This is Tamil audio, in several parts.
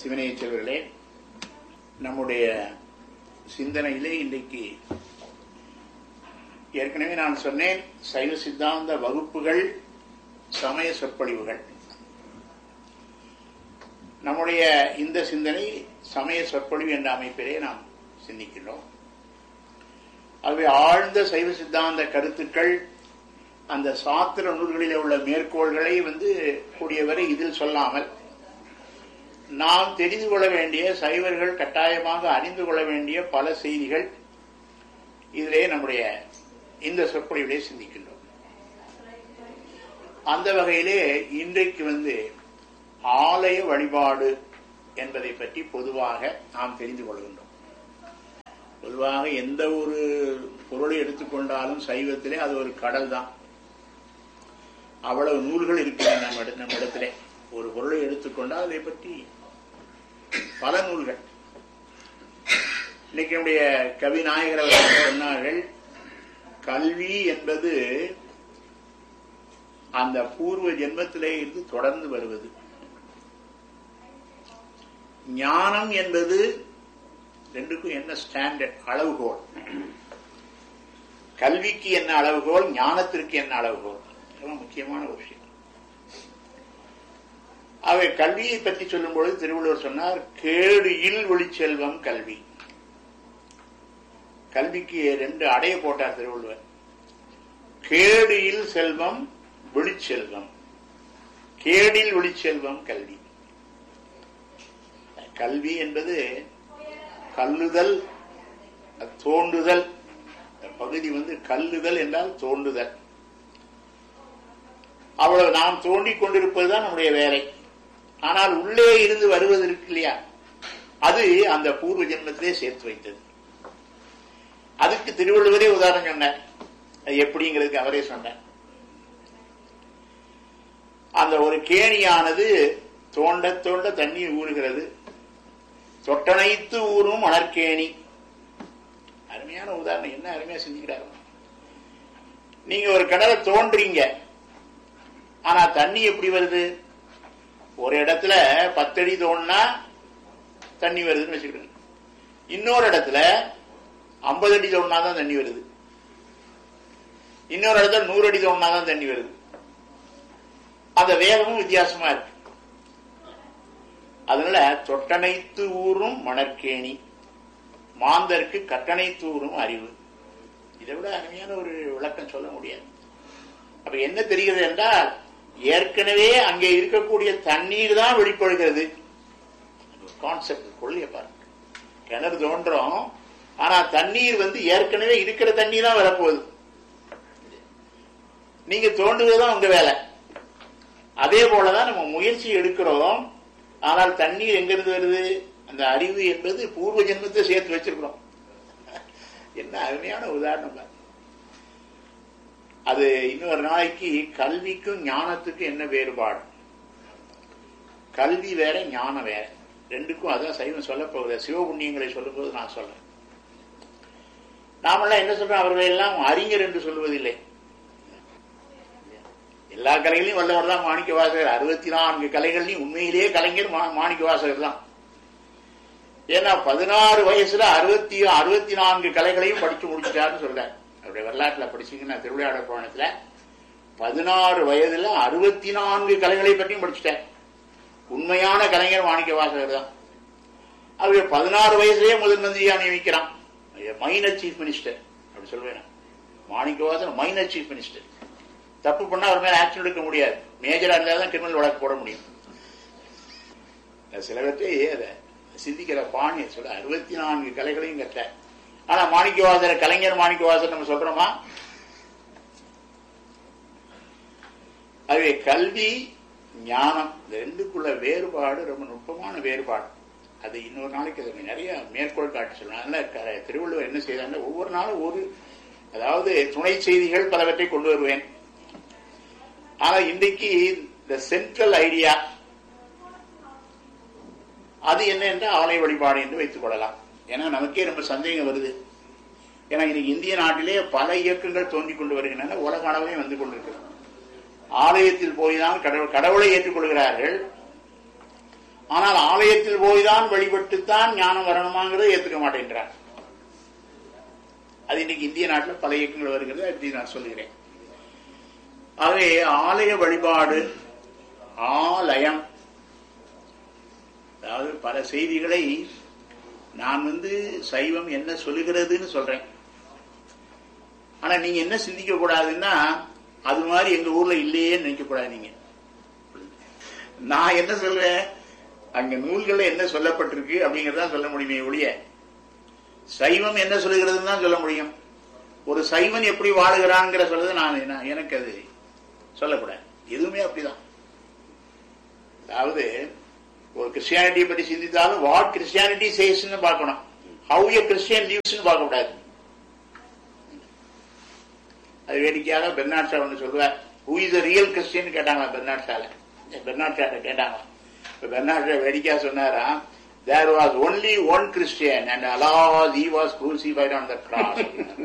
சிவனைய செல்வர்களே நம்முடைய சிந்தனையிலே இன்றைக்கு ஏற்கனவே நான் சொன்னேன் சைவ சித்தாந்த வகுப்புகள் சமய சொற்பொழிவுகள் நம்முடைய இந்த சிந்தனை சமய சொற்பொழிவு என்ற அமைப்பிலே நாம் சிந்திக்கின்றோம் ஆகவே ஆழ்ந்த சைவ சித்தாந்த கருத்துக்கள் அந்த சாத்திர நூல்களிலே உள்ள மேற்கோள்களை வந்து கூடியவரை இதில் சொல்லாமல் நாம் தெரிந்து கொள்ள வேண்டிய சைவர்கள் கட்டாயமாக அறிந்து கொள்ள வேண்டிய பல செய்திகள் இதிலே நம்முடைய இந்த சொற்பொழிவிலே சிந்திக்கின்றோம் அந்த வகையிலே இன்றைக்கு வந்து ஆலய வழிபாடு என்பதை பற்றி பொதுவாக நாம் தெரிந்து கொள்கின்றோம் பொதுவாக எந்த ஒரு பொருளை எடுத்துக்கொண்டாலும் சைவத்திலே அது ஒரு கடல் தான் அவ்வளவு நூல்கள் இருக்கின்றன நம்ம நம்ம இடத்திலே ஒரு பொருளை எடுத்துக்கொண்டால் அதை பற்றி பல நூல்கள் இன்னைக்கு நம்முடைய கவி நாயகர் அவர்கள் சொன்னார்கள் கல்வி என்பது அந்த பூர்வ ஜென்மத்திலே இருந்து தொடர்ந்து வருவது ஞானம் என்பது ரெண்டுக்கும் என்ன ஸ்டாண்டர்ட் அளவுகோல் கல்விக்கு என்ன அளவுகோல் ஞானத்திற்கு என்ன அளவுகோல் இதெல்லாம் முக்கியமான ஒரு விஷயம் அவை கல்வியை பற்றி சொல்லும் பொழுது திருவள்ளுவர் சொன்னார் கேடு இல் ஒளிச்செல்வம் கல்வி கல்விக்கு ரெண்டு அடைய போட்டார் திருவள்ளுவர் கேடு இல் செல்வம் விழிச்செல்வம் கேடில் ஒளிச்செல்வம் கல்வி கல்வி என்பது கல்லுதல் தோண்டுதல் பகுதி வந்து கல்லுதல் என்றால் தோண்டுதல் அவ்வளவு நாம் தோண்டிக் கொண்டிருப்பதுதான் நம்முடைய வேலை ஆனால் உள்ளே இருந்து வருவது இருக்கு இல்லையா அது அந்த பூர்வ ஜென்மத்திலே சேர்த்து வைத்தது அதுக்கு திருவள்ளுவரே உதாரணம் சொன்னார் அது எப்படிங்கிறதுக்கு அவரே சொன்னார் அந்த ஒரு கேணியானது தோண்ட தோண்ட தண்ணீர் ஊறுகிறது தொட்டனைத்து ஊறும் மணற்கேணி அருமையான உதாரணம் என்ன அருமையா செஞ்சுக்கிறாரு நீங்க ஒரு கிணறு தோன்றீங்க ஆனா தண்ணி எப்படி வருது ஒரு இடத்துல பத்தடி தோணுனா தண்ணி வருதுன்னு வச்சுக்கிட்டு இன்னொரு இடத்துல ஐம்பது அடி தோணுனா தான் தண்ணி வருது இன்னொரு இடத்துல நூறு அடி தோணுனா தான் தண்ணி வருது அந்த வேகமும் வித்தியாசமா இருக்கு அதனால தொட்டனைத்து ஊறும் மணற்கேணி மாந்தருக்கு கட்டணைத்து ஊறும் அறிவு இதை விட அருமையான ஒரு விளக்கம் சொல்ல முடியாது அப்ப என்ன தெரிகிறது என்றால் ஏற்கனவே அங்கே இருக்கக்கூடிய தண்ணீர் தான் வெளிப்படுகிறது கான்செப்ட் கொள்ளைய பாருங்க கிணறு தோன்றும் ஆனா தண்ணீர் வந்து ஏற்கனவே இருக்கிற தண்ணி தான் வரப்போகுது நீங்க தோண்டுவதுதான் உங்க வேலை அதே போலதான் நம்ம முயற்சி எடுக்கிறோம் ஆனால் தண்ணீர் எங்கிருந்து வருது அந்த அறிவு என்பது பூர்வ ஜென்மத்தை சேர்த்து வச்சிருக்கிறோம் என்ன அருமையான உதாரணம் அது இன்னொரு நாளைக்கு கல்விக்கும் ஞானத்துக்கும் என்ன வேறுபாடு கல்வி வேற ஞானம் வேற ரெண்டுக்கும் அதான் சைவம் சொல்ல போகுது சிவபுண்ணியங்களை சொல்லும் போது நான் சொல்றேன் நாமெல்லாம் என்ன சொல்றோம் அவர்கள் எல்லாம் அறிஞர் என்று சொல்வதில்லை எல்லா கலைகளையும் வல்லவர் தான் மாணிக்க வாசகர் அறுபத்தி நான்கு கலைகள்லையும் உண்மையிலேயே கலைஞர் மாணிக்க வாசகர் தான் ஏன்னா பதினாறு வயசுல அறுபத்தி அறுபத்தி நான்கு கலைகளையும் படிச்சு முடிச்சிட்டாருன்னு சொல்ற அவருடைய வரலாற்றுல படிச்சீங்கன்னா திருவிளையாட புராணத்துல பதினாறு வயதுல அறுபத்தி நான்கு கலைகளை பற்றியும் படிச்சுட்டேன் உண்மையான கலைஞர் மாணிக்க வாசகர் தான் அவர் பதினாறு வயசுலயே முதல் மந்திரியா நியமிக்கிறான் மைனர் சீஃப் மினிஸ்டர் அப்படி சொல்லுவேன் மாணிக்க வாசகர் மைனர் சீஃப் மினிஸ்டர் தப்பு பண்ணா அவர் மேல ஆக்ஷன் எடுக்க முடியாது மேஜரா இருந்தால் தான் கிரிமினல் வழக்கு போட முடியும் சிலவற்றை அதை சிந்திக்கிற பாணி சொல்ல அறுபத்தி நான்கு கலைகளையும் கட்ட ஆனா மாணிக்கவாசர் கலைஞர் மாணிக்கவாசர் நம்ம சொல்றோமா அதுவே கல்வி ஞானம் இந்த ரெண்டுக்குள்ள வேறுபாடு ரொம்ப நுட்பமான வேறுபாடு அது இன்னொரு நாளைக்கு அது நிறைய மேற்கோள் காட்டி சொல்லணும் அதனால திருவள்ளுவர் என்ன செய்தாங்க ஒவ்வொரு நாளும் ஒரு அதாவது துணை செய்திகள் பலவற்றை கொண்டு வருவேன் ஆனா இன்றைக்கு இந்த சென்ட்ரல் ஐடியா அது என்ன என்றால் ஆலய வழிபாடு என்று வைத்துக் கொள்ளலாம் ஏன்னா நமக்கே ரொம்ப சந்தேகம் வருது ஏன்னா இன்னைக்கு இந்திய நாட்டிலே பல இயக்கங்கள் தோன்றிக் கொண்டு வருகின்றன உலக அளவிலே வந்து கொண்டிருக்கிறது ஆலயத்தில் போய் தான் கடவுள் கடவுளை ஏற்றுக்கொள்கிறார்கள் ஆனால் ஆலயத்தில் போய்தான் வழிபட்டுத்தான் ஞானம் வரணுமாங்கிறத ஏத்துக்க மாட்டேன்றார் அது இன்னைக்கு இந்திய நாட்டில் பல இயக்கங்கள் வருகிறது அப்படி நான் சொல்லுகிறேன் ஆகவே ஆலய வழிபாடு ஆலயம் அதாவது பல செய்திகளை நான் வந்து சைவம் என்ன சொல்லுகிறதுன்னு சொல்றேன் ஆனா நீங்க என்ன சிந்திக்க கூடாதுன்னா அது மாதிரி எங்க ஊர்ல இல்லையே நினைக்க கூடாது நீங்க நான் என்ன சொல்றேன் அங்க நூல்கள்ல என்ன சொல்லப்பட்டிருக்கு அப்படிங்கறத சொல்ல முடியுமே ஒழிய சைவம் என்ன சொல்லுகிறதுன்னு தான் சொல்ல முடியும் ஒரு சைவன் எப்படி வாழுகிறான்ங்கிற சொல்றது நான் நான் எனக்கு அது சொல்லக்கூடாது எதுவுமே அப்படிதான் அதாவது ஒரு கிறிஸ்டியானிட்டியை பற்றி சிந்தித்தாலும் வாட் கிறிஸ்டியானிட்டி சேஸ்ன்னு பார்க்கணும் ஹவு எ கிறிஸ்டியன் லீவ்ஸ்னு பார்க்க கூடாது அது வேடிக்கையாக பெர்னாட் ஷா ஒன்று சொல்லுவார் ஹூ இஸ் ரியல் கிறிஸ்டியன் கேட்டாங்களா பெர்னாட் ஷால பெர்னாட் ஷாட்ட கேட்டாங்க இப்ப பெர்னாட் ஷா வேடிக்கையா சொன்னாரா there was only one Christian and alas he was crucified on the cross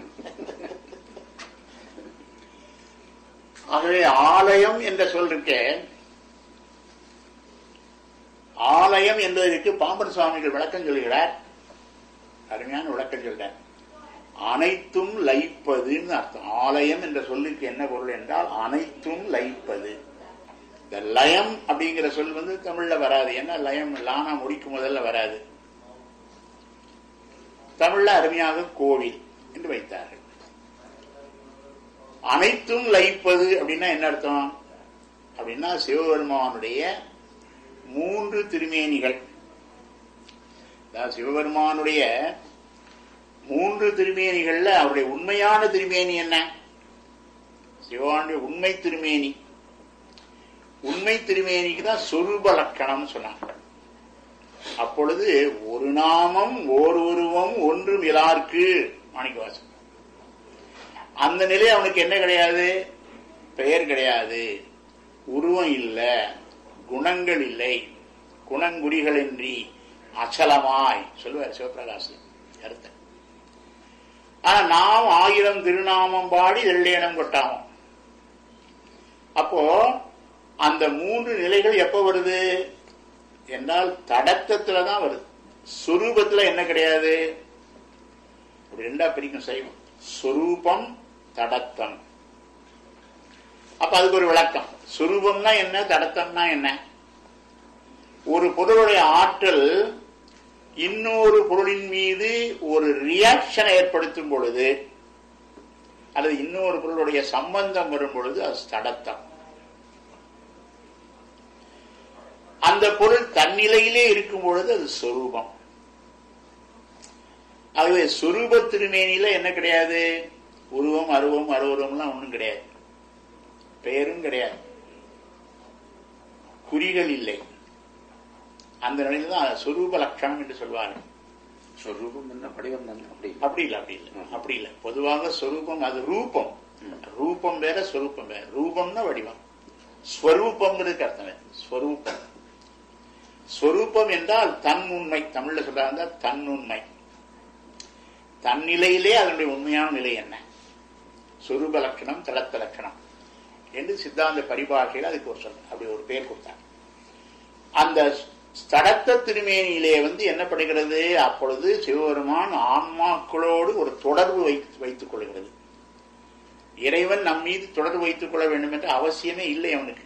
ஆகவே ஆலயம் என்ற சொல் இருக்கே ஆலயம் என்பதற்கு பாம்பன் சுவாமிகள் விளக்கம் சொல்கிறார் அருமையான விளக்கம் சொல்றார் அனைத்தும் லைப்பதுன்னு அர்த்தம் ஆலயம் என்ற சொல்லுக்கு என்ன பொருள் என்றால் அனைத்தும் லைப்பது இந்த லயம் அப்படிங்கிற சொல் வந்து தமிழ்ல வராது ஏன்னா லயம் லானா முடிக்கும் முதல்ல வராது தமிழ்ல அருமையாக கோவில் என்று வைத்தார்கள் அனைத்தும் லைப்பது அப்படின்னா என்ன அர்த்தம் அப்படின்னா சிவபெருமானுடைய மூன்று திருமேனிகள் அதாவது சிவபெருமானுடைய மூன்று திருமேனிகள்ல அவருடைய உண்மையான திருமேனி என்ன சிவனுடைய உண்மை திருமேனி உண்மை திருமேனிக்கு தான் சொரூப லட்சணம் சொன்னாங்க அப்பொழுது ஒரு நாமம் ஓர் உருவம் ஒன்றும் இலார்க்கு மாணிக்கவாசன் அந்த நிலை அவனுக்கு என்ன கிடையாது பெயர் கிடையாது உருவம் இல்லை குணங்கள் இல்லை குணங்குறிகளின்றி அச்சலமாய் சொல்லுவார் சிவபிரகாசன் கருத்தை ஆனா நாம் ஆயிரம் திருநாமம் பாடி வெள்ளையனம் கொட்டாமம் அப்போ அந்த மூன்று நிலைகள் எப்ப வருது என்றால் தடத்தத்துல தான் வருது சுரூபத்துல என்ன கிடையாது அப்படி ரெண்டா பிரிக்கும் செய்வோம் சுரூபம் தடத்தம் அப்ப அதுக்கு ஒரு விளக்கம் சுரூபம்னா என்ன தடத்தம்னா என்ன ஒரு பொருளுடைய ஆற்றல் இன்னொரு பொருளின் மீது ஒரு ரியாக்ஷனை ஏற்படுத்தும் பொழுது அல்லது இன்னொரு பொருளுடைய சம்பந்தம் வரும் பொழுது அது தடத்தம் அந்த பொருள் தன்னிலையிலே இருக்கும் பொழுது அது சொரூபம் ஆகவே சொரூப திருமேனியில என்ன கிடையாது உருவம் அருவம் அருவரம்லாம் ஒண்ணும் கிடையாது பெயரும் கிடையாது குறிகள் இல்லை அந்த நிலையில தான் சொரூப லட்சணம் என்று சொல்வார்கள் சொரூபம் என்ன வடிவம் தானே அப்படி அப்படி இல்லை அப்படி இல்லை அப்படி இல்லை பொதுவாக சொரூபம் அது ரூபம் ரூபம் வேற சொரூபம் வேற ரூபம்னா வடிவம் ஸ்வரூபம்ங்கிறதுக்கு அர்த்தம் வேற ஸ்வரூபம் ஸ்வரூபம் என்றால் தன் உண்மை தமிழ்ல சொல்றாங்க தன் உண்மை தன் நிலையிலே அதனுடைய உண்மையான நிலை என்ன சொரூப லட்சணம் தளத்த லட்சணம் என்று சித்தாந்த பரிபாஷையில் அதுக்கு ஒரு சொல் அப்படி ஒரு பேர் கொடுத்தாங்க அந்த ஸ்தடத்த திருமேனியிலே வந்து என்ன பண்ணுகிறது அப்பொழுது சிவபெருமான் ஆன்மாக்களோடு ஒரு தொடர்பு வைத்து வைத்துக் கொள்கிறது இறைவன் நம் மீது தொடர்பு வைத்துக் கொள்ள வேண்டும் என்ற அவசியமே இல்லை அவனுக்கு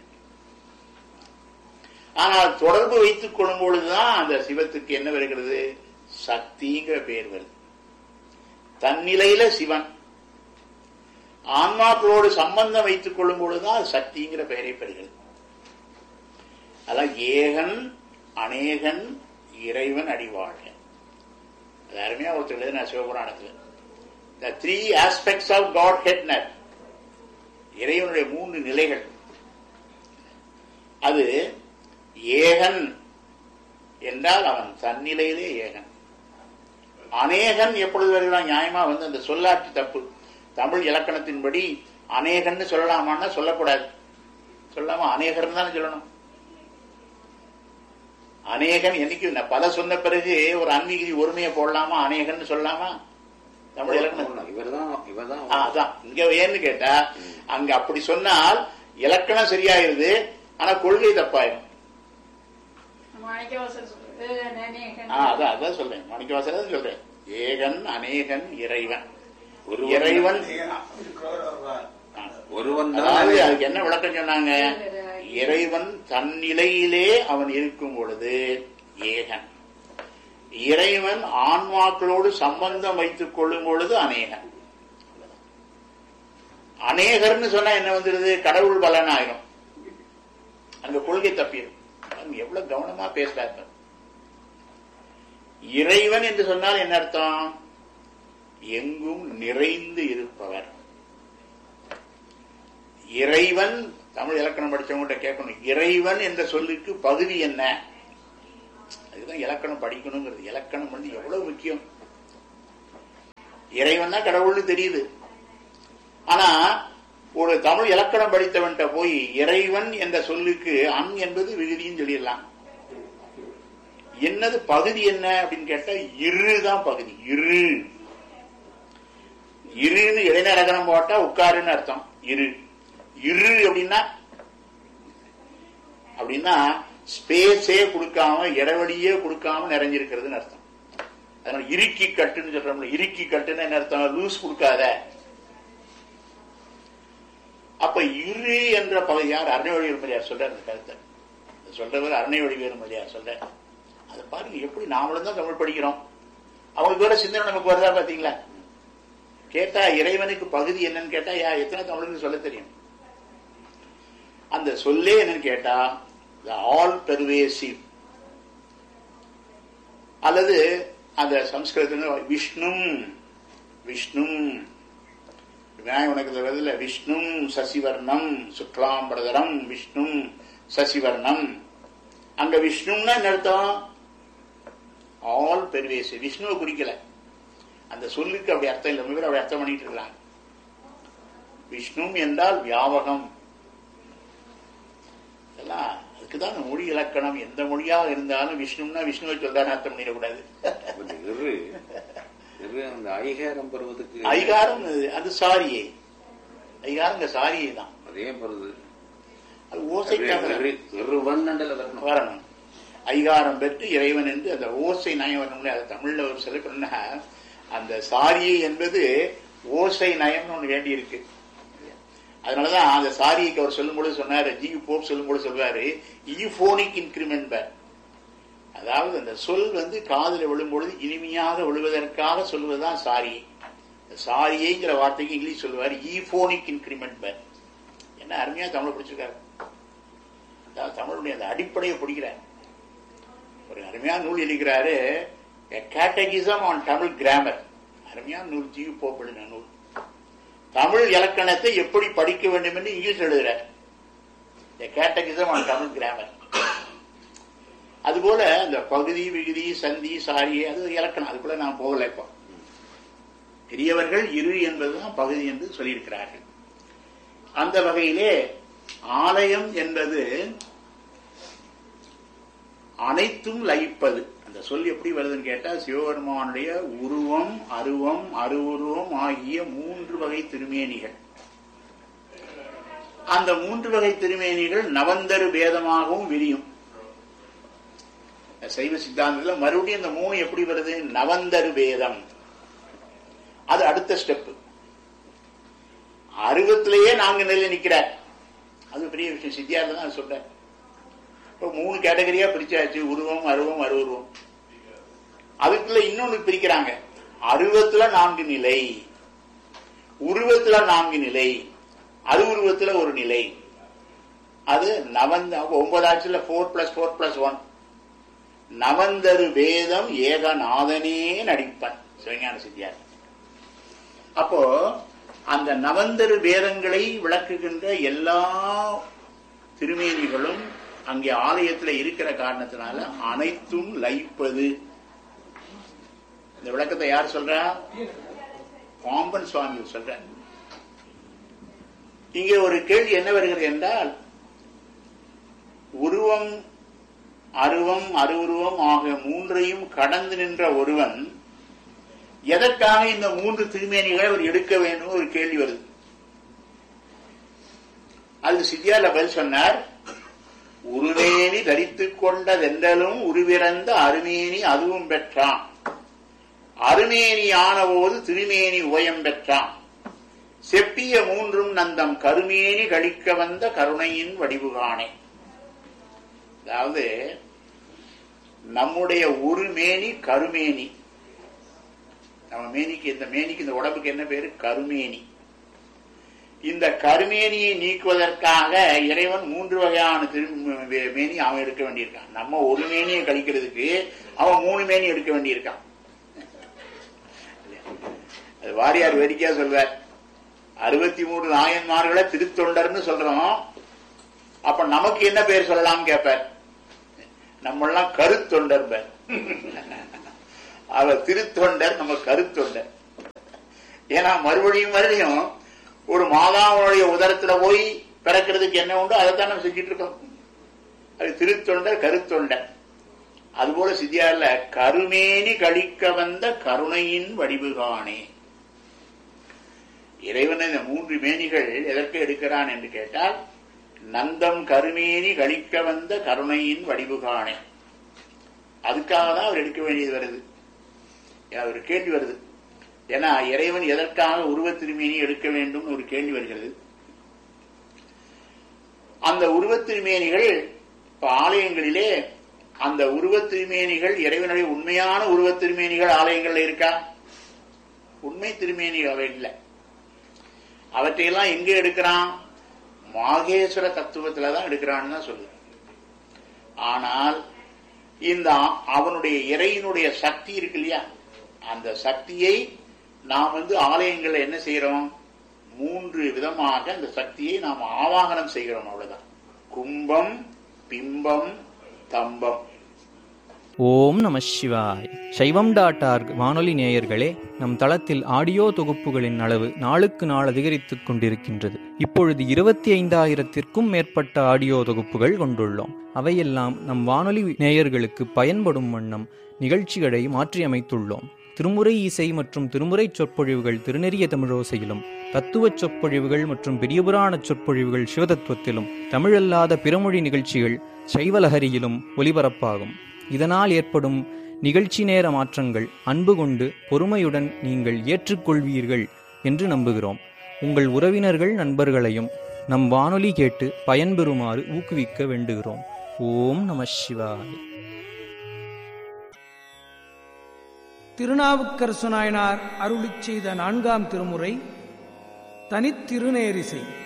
ஆனால் தொடர்பு வைத்துக் கொள்ளும் பொழுதுதான் அந்த சிவத்துக்கு என்ன வருகிறது சக்திங்கிற பெயர் வருது தன்னிலையில சிவன் ஆன்மாக்களோடு சம்பந்தம் வைத்துக் கொள்ளும் பொழுதுதான் அது சக்திங்கிற பெயரை பெறுகிறது அதான் ஏகன் அநேகன் இறைவன் அடிவாழ அது அருமையா ஒருத்தர் எழுதின சிவபுராணத்தில் the three aspects of God ஹெட்னர் இறைவனுடைய மூன்று நிலைகள் அது ஏகன் என்றால் அவன் தன்னிலையிலே ஏகன் அநேகன் எப்பொழுது வருகிறான் நியாயமா வந்து அந்த சொல்லாட்சி தப்பு தமிழ் இலக்கணத்தின்படி அநேகன்னு சொல்லலாமான்னா சொல்லக்கூடாது சொல்லாம அநேகர்னு தானே சொல்லணும் அநேகன் என்னைக்கு நான் பல சொன்ன பிறகு ஒரு அன்மீகி ஒருமையை போடலாமா அநேகன்னு சொல்லலாமா தமிழ் இலக்கணம் இவர்தான் இவர்தான் ஆ, அதான் இங்க ஏன்னு கேட்டா அங்க அப்படி சொன்னால் இலக்கணம் சரியாயிருது ஆனா கொள்கை தப்பாயிரும் மாணிக்கவாசர் சொல்றது அநேகன். ஆ, அதான் அதான் சொல்றேன் மாணிக்கவாசர் தான் சொல்றேன் ஏகன் அநேகன் இறைவன் ஒருவன் இறைவன் ஆ. ஒருவன் அதாவது தான் அதுக்கு என்ன விளக்கம் சொன்னாங்க இறைவன் தன்னிலையிலே அவன் இருக்கும் பொழுது ஏகன் இறைவன் ஆன்மாக்களோடு சம்பந்தம் வைத்துக் கொள்ளும் பொழுது அநேகன் அநேகர்னு சொன்னா என்ன வந்துடுது கடவுள் பலன் ஆயிரும் அங்க கொள்கை தப்பிடும் பாருங்க, எவ்வளவு கவனமா பேசுறாரு இறைவன் என்று சொன்னால் என்ன அர்த்தம் எங்கும் நிறைந்து இருப்பவர் இறைவன் தமிழ் இலக்கணம் படிச்சவங்ககிட்ட கேட்கணும் இறைவன் என்ற சொல்லுக்கு பகுதி என்ன அதுதான் இலக்கணம் படிக்கணுங்கிறது இலக்கணம் வந்து எவ்வளவு முக்கியம் இறைவன் தான் கடவுள்னு தெரியுது ஆனா ஒரு தமிழ் இலக்கணம் படித்தவன்கிட்ட போய் இறைவன் என்ற சொல்லுக்கு அன் என்பது விகுதின்னு சொல்லிடலாம் என்னது பகுதி என்ன அப்படின்னு கேட்டா இரு தான் பகுதி இரு இருன்னு இடைநரகணம் போட்டா உட்காருன்னு அர்த்தம் இரு இரு அப்படின்னா அப்படின்னா ஸ்பேஸே கொடுக்காம இடைவெளியே கொடுக்காம நிறைஞ்சிருக்கிறதுன்னு அர்த்தம் அதனால இறுக்கி கட்டுன்னு சொல்றோம்ல இறுக்கி கட்டுன்னு என்ன அர்த்தம் லூஸ் கொடுக்காத அப்ப இரு என்ற பகுதி யார் அருணைவழி வேலுமலையார் சொல்றார் அந்த கருத்தை இதை சொல்றவர் அருணைவழி வேலுமலையார் சொல்ற அதை பாருங்க எப்படி நாமளும் தான் தமிழ் படிக்கிறோம் அவங்களுக்கு வர சிந்தனை நமக்கு வருதா பாத்தீங்களா கேட்டா இறைவனுக்கு பகுதி என்னன்னு கேட்டா யா எத்தனை தமிழுக்கு சொல்ல தெரியும் அந்த சொல்லே என்னன்னு கேட்டா ஆல் பெர்வேசிவ் அல்லது அந்த சம்ஸ்கிருதத்தில் விஷ்ணு விஷ்ணு விநாயக உனக்கு வருதுல விஷ்ணு சசிவர்ணம் சுக்லாம் பிரதரம் விஷ்ணு சசிவர்ணம் அங்க விஷ்ணுன்னா என்ன அர்த்தம் ஆல் பெர்வேசிவ் விஷ்ணுவை குறிக்கல அந்த சொல்லுக்கு அப்படி அர்த்தம் இல்லை பேர் அப்படி அர்த்தம் பண்ணிட்டு இருக்காங்க விஷ்ணு என்றால் வியாபகம் இதெல்லாம் அதுக்குதான் அந்த மொழி இலக்கணம் எந்த மொழியாக இருந்தாலும் விஷ்ணுன்னா விஷ்ணுவை சொல்றான்னு அர்த்தம் பண்ணிடக்கூடாது இந்த இரு இரு அந்த ஐகாரம் பெறுவதற்கு ஐகாரம் அது- அது சாரியை ஐகாரம் இந்த சாரியை தான் அதே பெறுது அது ஓசைக்காக இரு- இருவன் அண்டல வரணும் வரணும் ஐகாரம் பெற்று இறைவன் என்று அந்த ஓசை நயம் வரணும்ல அது தமிழ்ல ஒரு சில பேர் அந்த சாரியை என்பது ஓசை நயம்னு ஒண்ணு வேண்டி இருக்கு அதனாலதான் அந்த சாரிக்கு அவர் சொல்லும்போது சொன்னாரு ஜி போப் சொல்லும்போது சொல்வாரு ஈபோனிக் இன்கிரிமெண்ட் பேர் அதாவது அந்த சொல் வந்து காதுல விழும்பொழுது இனிமையாக விழுவதற்காக சொல்வதுதான் சாரி இந்த சாரியைங்கிற வார்த்தைக்கு இங்கிலீஷ் சொல்லுவார் ஈபோனிக் இன்கிரிமெண்ட் பேர் என்ன அருமையா தமிழ் படிச்சிருக்காரு அதாவது தமிழுடைய அந்த அடிப்படையை பிடிக்கிறார் ஒரு அருமையான நூல் எழுதுகிறாரு கேட்டகிசம் ஆன் தமிழ் கிராமர் அருமையான நூல் ஜி போப்பிடின நூல் தமிழ் இலக்கணத்தை எப்படி படிக்க வேண்டும் என்று இங்கிலீஷ் எழுதுறார் கேட்டகிசம் ஆன் தமிழ் கிராமர் அதுபோல இந்த பகுதி விகுதி சந்தி சாரி அது ஒரு இலக்கணம் அதுக்குள்ள நான் போகல இப்போ பெரியவர்கள் இரு என்பதுதான் பகுதி என்று சொல்லியிருக்கிறார்கள் அந்த வகையிலே ஆலயம் என்பது அனைத்தும் லயிப்பது அந்த சொல் எப்படி வருதுன்னு கேட்டா சிவபெருமானுடைய உருவம் அருவம் அருவுருவம் ஆகிய மூன்று வகை திருமேனிகள் அந்த மூன்று வகை திருமேனிகள் நவந்தரு பேதமாகவும் விரியும் சைவ சித்தாந்தத்துல மறுபடியும் இந்த மூணு எப்படி வருது நவந்தரு பேதம் அது அடுத்த ஸ்டெப் அருவத்திலேயே நான்கு நிலை நிக்கிறார் அது பெரிய விஷயம் சித்தியார்த்த தான் சொல்றேன் இப்போ மூணு கேட்டகரியா பிரிச்சாச்சு உருவம் அருவம் அருவுருவம் அதுக்குள்ள இன்னொன்னு பிரிக்கிறாங்க அருவத்துல நான்கு நிலை உருவத்துல நான்கு நிலை அருவுருவத்துல ஒரு நிலை அது நவந்த ஒன்பதாச்சுல four plus four plus one நவந்தரு வேதம் ஏகநாதனே நடிப்பன் சிவஞான சித்தியார் அப்போ அந்த நவந்தரு வேதங்களை விளக்குகின்ற எல்லா திருமேனிகளும் அங்கே ஆலயத்தில் இருக்கிற காரணத்தினால அனைத்தும் லயிப்பது இந்த விளக்கத்தை யார் சொல்றா பாம்பன் சுவாமி சொல்ற இங்கே ஒரு கேள்வி என்ன வருகிறது என்றால் உருவம் அருவம் அருவுருவம் ஆகிய மூன்றையும் கடந்து நின்ற ஒருவன் எதற்காக இந்த மூன்று திருமேனிகளை அவர் எடுக்க வேண்டும் ஒரு கேள்வி வருது அது சித்தியால பதில் சொன்னார் உருமேனி தரித்துக் கொண்டதென்றலும் உருவிறந்த அருமேனி அதுவும் பெற்றான் அருமேனி ஆனபோது திருமேனி உபயம் பெற்றான் செப்பிய மூன்றும் நந்தம் கருமேனி கழிக்க வந்த கருணையின் வடிவுகானே அதாவது நம்முடைய ஒரு மேனி கருமேனி நம்ம மேனிக்கு இந்த மேனிக்கு இந்த உடம்புக்கு என்ன பேரு கருமேனி இந்த கருமேனியை நீக்குவதற்காக இறைவன் மூன்று வகையான திரு மேனி அவன் எடுக்க வேண்டியிருக்கான் நம்ம ஒரு மேனியை கழிக்கிறதுக்கு அவன் மூணு மேனி எடுக்க வேண்டியிருக்கான் அது வாரியார் வேடிக்கையா சொல்வார் அறுபத்தி மூணு நாயன்மார்களை திருத்தொண்டர்னு சொல்றோம் அப்ப நமக்கு என்ன பேர் சொல்லலாம் கேட்பார் நம்மெல்லாம் கருத்தொண்டர் பேர் அவர் திருத்தொண்டர் நம்ம கருத்தொண்டர் ஏன்னா மறுபடியும் மறுபடியும் ஒரு மாதாவுடைய உதரத்துல போய் பிறக்கிறதுக்கு என்ன உண்டோ அதை தான் நம்ம செஞ்சுட்டு இருக்கோம் அது திருத்தொண்டர் கருத்தொண்டர் அதுபோல சித்தியார்ல கருமேனி கழிக்க வந்த கருணையின் வடிவுகானே இறைவன் இந்த மூன்று மேனிகள் எதற்கு எடுக்கிறான் என்று கேட்டால் நந்தம் கருமேனி கழிக்க வந்த கருணையின் வடிவுகானே அதுக்காக தான் அவர் எடுக்க வேண்டியது வருது ஒரு கேள்வி வருது ஏன்னா இறைவன் எதற்காக உருவத் திருமேனி எடுக்க வேண்டும் ஒரு கேள்வி வருகிறது அந்த உருவத் திருமேனிகள் இப்ப ஆலயங்களிலே அந்த உருவத் திருமேனிகள் இறைவனுடைய உண்மையான உருவத் திருமேனிகள் ஆலயங்கள்ல இருக்கா உண்மை திருமேனிகள் அவை இல்லை அவற்றையெல்லாம் எங்க எடுக்கிறான் மாகேஸ்வர தத்துவத்துல தான் எடுக்கிறான்னு தான் சொல்லுது ஆனால் இந்த அவனுடைய இறையினுடைய சக்தி இருக்கு இல்லையா அந்த சக்தியை நாம் வந்து ஆலயங்கள்ல என்ன செய்யறோம் மூன்று விதமாக அந்த சக்தியை நாம் ஆவாகனம் செய்கிறோம் அவ்வளவுதான் கும்பம் பிம்பம் தம்பம் ஓம் நம சிவாய் சைவம் டாட் ஆர்க் வானொலி நேயர்களே நம் தளத்தில் ஆடியோ தொகுப்புகளின் அளவு நாளுக்கு நாள் அதிகரித்துக் கொண்டிருக்கின்றது இப்பொழுது இருபத்தி ஐந்தாயிரத்திற்கும் மேற்பட்ட ஆடியோ தொகுப்புகள் கொண்டுள்ளோம் அவையெல்லாம் நம் வானொலி நேயர்களுக்கு பயன்படும் வண்ணம் நிகழ்ச்சிகளை மாற்றியமைத்துள்ளோம் திருமுறை இசை மற்றும் திருமுறை சொற்பொழிவுகள் திருநெறிய தமிழோசையிலும் தத்துவ சொற்பொழிவுகள் மற்றும் பெரியபுராண சொற்பொழிவுகள் சிவதத்துவத்திலும் தமிழல்லாத பிறமொழி நிகழ்ச்சிகள் சைவலஹரியிலும் ஒலிபரப்பாகும் இதனால் ஏற்படும் நிகழ்ச்சி நேர மாற்றங்கள் அன்பு கொண்டு பொறுமையுடன் நீங்கள் ஏற்றுக்கொள்வீர்கள் என்று நம்புகிறோம் உங்கள் உறவினர்கள் நண்பர்களையும் நம் வானொலி கேட்டு பயன்பெறுமாறு ஊக்குவிக்க வேண்டுகிறோம் ஓம் நம சிவாய் திருநாவுக்கரசு நாயனார் அருளிச் செய்த நான்காம் திருமுறை தனித்திருநேரிசை